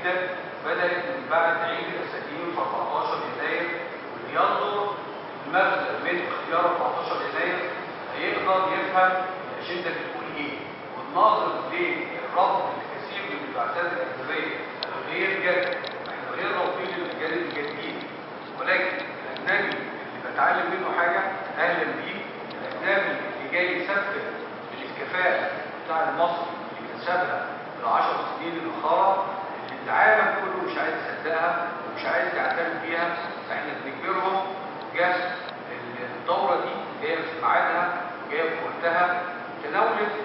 جدا بدات من بعد عيد الاساتين في 14 يناير واللي ينظر المغزى من اختيار 14 يناير هيقدر يفهم الاجنده بتقول ايه والناظر للرفض الكثير من البعثات الاجنبيه غير جاد احنا غير رافضين للجانب الجديد ولكن الاجنبي اللي بتعلم منه حاجه اهلا بيه الاجنبي اللي جاي يسفر بالكفاءه بتاع المصري اللي كسبها في العشر سنين الاخرى اللي العالم كله مش عايز يصدقها ومش عايز يعترف بيها احنا بنجبرهم جه الدوره دي جايه في ميعادها وجايه في وقتها تناولت